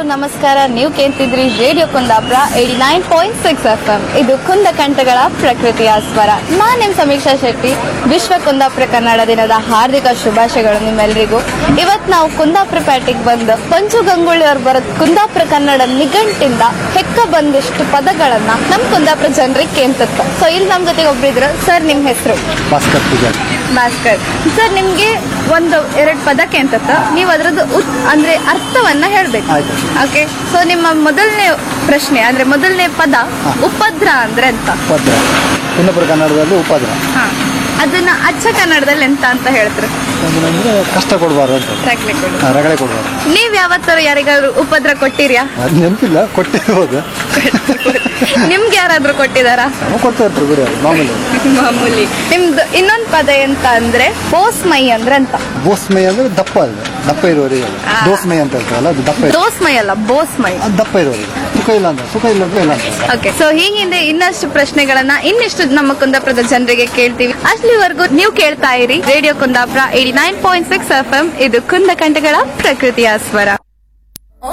ನಮಸ್ಕಾರ ನೀವು ಕೇಳ್ತಿದ್ರಿ radio Kundapura eighty nine point six F M ಇದು ಕುಂದ ಕಂಠಗಳ ಪ್ರಕೃತಿಯ ಸ್ವರ ನಾನ್ ನಿಮ್ ಸಮೀಕ್ಷಾ ಶೆಟ್ಟಿ ವಿಶ್ವ ಕುಂದಾಪುರ ಕನ್ನಡ ದಿನದ ಹಾರ್ದಿಕ ಶುಭಾಶಯಗಳು ನಿಮ್ಮೆಲ್ಲರಿಗೂ ಇವತ್ ನಾವು ಕುಂದಾಪುರ ಪೇಟೆಗೆ ಬಂದು ಪಂಚು ಗಂಗೂಳಿ ಅವ್ರು ಬರೋದ್ ಕುಂದಾಪುರ ಕನ್ನಡ ನಿಘಂಟಿಂದ ಹೆಕ್ಕ ಬಂದಿಷ್ಟು ಪದಗಳನ್ನ ನಮ್ ಕುಂದಾಪುರ ಜನರಿಗೆ ಕೇಳ್ತತ್ತ ಸೊ ಇಲ್ಲಿ ನಮ್ ಜೊತೆಗೆ ಒಬ್ರಿದ್ರು ಸರ್ ನಿಮ್ ಹೆಸರು ಭಾಸ್ಕರ್ ಪೂಜಾರಿ ಭಾಸ್ಕರ್ ಸರ್ ನಿಮ್ಗೆ ಒಂದು ಎರಡು ಪದ ಕೇಳ್ತತ್ತ ನೀವು ಅದ್ರದ್ದು ಉತ್- ಅಂದ್ರೆ ಅರ್ಥವನ್ನ ಹೇಳ್ಬೇಕು ಆಯ್ತು. ಓಕೆ ಸೊ ನಿಮ್ಮ ಮೊದಲನೇ ಪ್ರಶ್ನೆ ಅಂದ್ರೆ ಮೊದಲನೇ ಪದ ಉಪದ್ರ ಅಂದ್ರೆ ಎಂತ ಉಪದ್ರ ಕುಂದಪುರ ಕನ್ನಡದಲ್ಲಿ ಉಪದ್ರ ಹಾ ಅದನ್ನ ಅಚ್ಚ ಕನ್ನಡದಲ್ಲಿ ಎಂತ ಅಂತ ಹೇಳ್ತಾರೆ ಅಂದ್ರೆ ಕಷ್ಟ ಕೊಡಬಾರ್ದು ಅಂತ ಆ, ರಗಳೆ ಕೊಡಬಾರ್ದು ನೀವ್ ಯಾವತ್ತಾರು ಯಾರಿಗಾದ್ರು ಉಪದ್ರ ಕೊಟ್ಟಿರ್ಯಾ ಅದು ನೆನಪಿಲ್ಲ ಕೊಟ್ಟಿರ್ಬೋದು ನಿಮ್ಗೆ ಯಾರಾದ್ರೂ ಕೊಟ್ಟಿದಾರಾ ನಾವು ಕೊಡ್ತಾ ಇರ್ತೀವಿ ಬಿಡಿ ಅದು ಮಾಮೂಲಿ ಮಾಮೂಲಿ ನಿಮ್ದು ಇನ್ನೊಂದ್ ಪದ ಎಂತ ಅಂದ್ರೆ ಬೋಸ್ಮೈ ಅಂದ್ರೆ ಅಂತ ಬೋಸ್ಮೈ ಅಂದ್ರೆ ದಪ್ಪ ಅದು ದಪ್ಪ ಇರುವವರಿಗೆ ಅದು. ಆ. ದೋಸ್ಮೈ ಅಂತ ಹೇಳ್ತಾರಲ್ಲ ಅದು ದಪ್ಪ ಇರೋ ದೋಸ್ಮೈ ಅಲ್ಲ ಬೋಸ್ಮೈ ಅದು ದಪ್ಪ ಇರುವವರಿಗೆ ಸುಖ ಇಲ್ಲ ಅಂತ ಸುಖ ಇಲ್ಲ ಅಂದ್ರೆ ಇಲ್ಲ ಅಂತ ಓಕೆ ಸೊ ಹೀಗಿಂದ ಇನ್ನಷ್ಟು ಪ್ರಶ್ನೆಗಳನ್ನ ಇನ್ನಿಷ್ಟು ನಮ್ಮ ಕುಂದಾಪುರದ ಜನರಿಗೆ ಕೇಳ್ತೀವಿ ಅಲ್ಲಿವರೆಗೂ ನೀವು ಕೇಳ್ತಾ ಇರಿ radio Kundapura eighty nine point six F M ಇದು ಕುಂದ ಕಂಠಗಳ ಪ್ರಕೃತಿಯ ಸ್ವರ